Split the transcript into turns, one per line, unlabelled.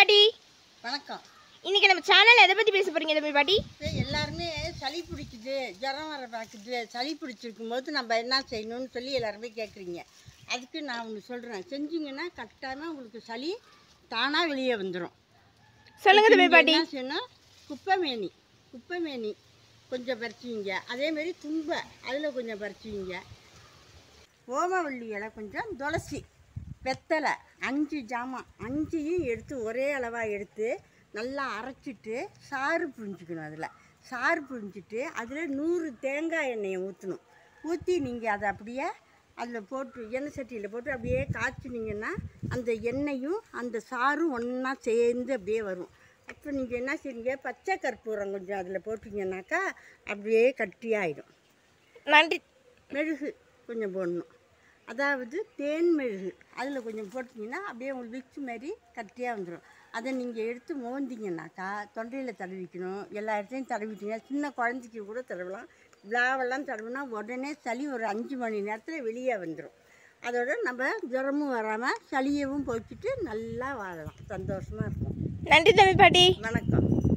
பாட்டி
வணக்கம்
இன்னைக்கு நம்ம சேனல்ல எதை பத்தி பேச போறீங்க தமிழ் பாட்டி
இப்போ எல்லாருமே சளி பிடிக்குது ஜுரம் வர பார்க்குது சளி பிடிச்சிருக்கும் போது நம்ம என்ன செய்யணும்னு சொல்லி எல்லாருமே கேட்குறீங்க அதுக்கு நான் ஒன்று சொல்கிறேன் செஞ்சீங்கன்னா கரெக்டான உங்களுக்கு சளி தானாக வெளியே வந்துடும்
சொல்லுங்க தமிழ்
நீங்க
பாட்டி
என்ன செய்யணும் குப்பைமேனி குப்பைமேனி கொஞ்சம் பறிச்சுவீங்க அதேமாரி தும்பை அதில் கொஞ்சம் பறிச்சுவீங்க ஓமவள்ளி இலை கொஞ்சம் துளசி வெத்தலை அஞ்சு ஜாமான் அஞ்சையும் எடுத்து ஒரே அளவாக எடுத்து நல்லா அரைச்சிட்டு சாறு புழிஞ்சிக்கணும் அதில் சாறு புழிஞ்சிட்டு அதில் நூறு தேங்காய் எண்ணெயை ஊற்றணும் ஊற்றி நீங்கள் அதை அப்படியே அதில் போட்டு எண்ணெய் சட்டியில் போட்டு அப்படியே காய்ச்சினீங்கன்னா அந்த எண்ணெயும் அந்த சாரும் ஒன்றா சேர்ந்து அப்படியே வரும் அப்போ நீங்கள் என்ன செய்றீங்க பச்சை கற்பூரம் கொஞ்சம் அதில் போட்டிங்கன்னாக்கா அப்படியே கட்டியாயிடும்
நன்றி
மெழுகு கொஞ்சம் போடணும் அதாவது தேன் மெழுகு அதில் கொஞ்சம் போட்டிங்கன்னா அப்படியே உங்களுக்கு விக்ஸ் மாதிரி கட்டியாக வந்துடும் அதை நீங்கள் எடுத்து மோந்திங்கன்னாக்கா தொண்டையில் தடவிக்கணும் எல்லா இடத்துலையும் தடவிட்டீங்கன்னா சின்ன குழந்தைக்கு கூட தடவலாம் விழாவெல்லாம் தடவினா உடனே சளி ஒரு அஞ்சு மணி நேரத்தில் வெளியே வந்துடும் அதோட நம்ம ஜுரமும் வராமல் சளியவும் போய்ச்சிட்டு நல்லா வாழலாம் சந்தோஷமாக இருக்கும்
நன்றி தமிழ் பாட்டி
வணக்கம்